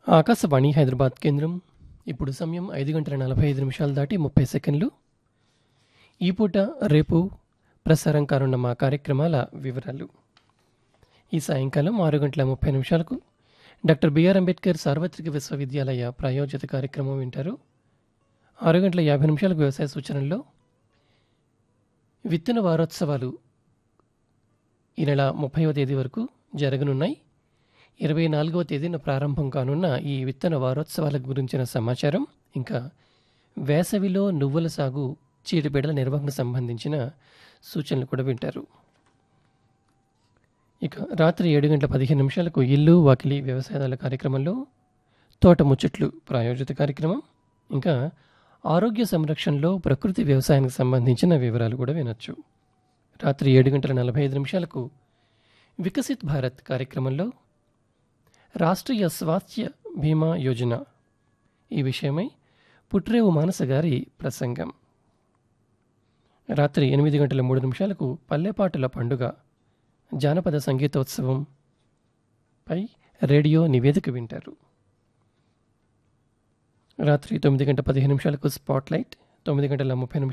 ఆకాశవాణి హైదరాబాద్ కేంద్రం ఇప్పుడు సమయం ఐదు గంటల నలభై ఐదు నిమిషాలు దాటి ముప్పై సెకండ్లు ఈ పూట రేపు ప్రసారం కానున్న మా కార్యక్రమాల వివరాలు ఈ సాయంకాలం ఆరు గంటల ముప్పై నిమిషాలకు డాక్టర్ బిఆర్ అంబేద్కర్ సార్వత్రిక విశ్వవిద్యాలయ ప్రాయోజిత కార్యక్రమం వింటారు ఆరు గంటల యాభై నిమిషాలకు వ్యవసాయ సూచనల్లో విత్తన వారోత్సవాలు ఈ నెల ముప్పైవ తేదీ వరకు జరగనున్నాయి ఇరవై నాలుగవ తేదీన ప్రారంభం కానున్న ఈ విత్తన వారోత్సవాల గురించిన సమాచారం ఇంకా వేసవిలో నువ్వుల సాగు చీడపీడల నిర్వహణకు సంబంధించిన సూచనలు కూడా వింటారు ఇక రాత్రి ఏడు గంటల పదిహేను నిమిషాలకు ఇల్లు వాకిలి వ్యవసాయాల కార్యక్రమంలో తోట ముచ్చట్లు ప్రాయోజిత కార్యక్రమం ఇంకా ఆరోగ్య సంరక్షణలో ప్రకృతి వ్యవసాయానికి సంబంధించిన వివరాలు కూడా వినొచ్చు రాత్రి ఏడు గంటల నలభై ఐదు నిమిషాలకు వికసిత్ భారత్ కార్యక్రమంలో రాష్ట్రీయ స్వాస్థ్య బీమా యోజన ఈ విషయమై పుట్రేవు మానస గారి ప్రసంగం రాత్రి ఎనిమిది గంటల మూడు నిమిషాలకు పల్లెపాటుల పండుగ జానపద సంగీతోత్సవం పై రేడియో నివేదిక వింటారు రాత్రి తొమ్మిది గంట పదిహేను నిమిషాలకు స్పాట్లైట్ తొమ్మిది గంటల ముప్పై నిమిషాలు